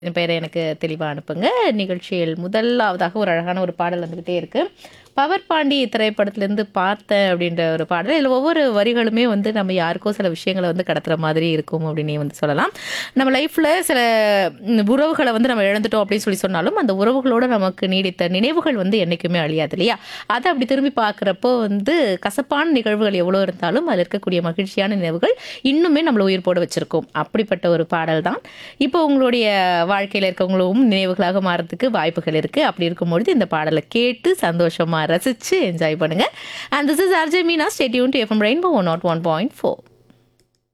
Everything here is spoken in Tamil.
பெயரை எனக்கு தெளிவாக அனுப்புங்க நிகழ்ச்சியில் முதலாவதாக ஒரு அழகான ஒரு பாடல் வந்துக்கிட்டே இருக்கு பவர் பாண்டி திரைப்படத்திலேருந்து பார்த்தேன் அப்படின்ற ஒரு பாடல் இதில் ஒவ்வொரு வரிகளுமே வந்து நம்ம யாருக்கோ சில விஷயங்களை வந்து கடத்துற மாதிரி இருக்கும் அப்படின்னு வந்து சொல்லலாம் நம்ம லைஃப்பில் சில ம், உறவுகளை வந்து நம்ம இழந்துட்டோம் அப்படின்னு சொல்லி சொன்னாலும் அந்த உறவுகளோட நமக்கு நீடித்த நினைவுகள் வந்து என்றைக்குமே அழியாது இல்லையா அதை அப்படி திரும்பி பார்க்குறப்போ வந்து கசப்பான நிகழ்வுகள் எவ்வளோ இருந்தாலும் அதில் இருக்கக்கூடிய மகிழ்ச்சியான நினைவுகள் இன்னுமே நம்மளை உயிர் போட வச்சிருக்கும் அப்படிப்பட்ட ஒரு பாடல் தான் இப்போ உங்களுடைய வாழ்க்கையில் இருக்கவங்களும் நினைவுகளாக மாறதுக்கு வாய்ப்புகள் இருக்குது அப்படி இருக்கும்பொழுது இந்த பாடலை கேட்டு சந்தோஷமாக ரசித்து என்ஜாய் பண்ணுங்கள் and this is RJ Meena stay tuned to FM rainbow one nought one point four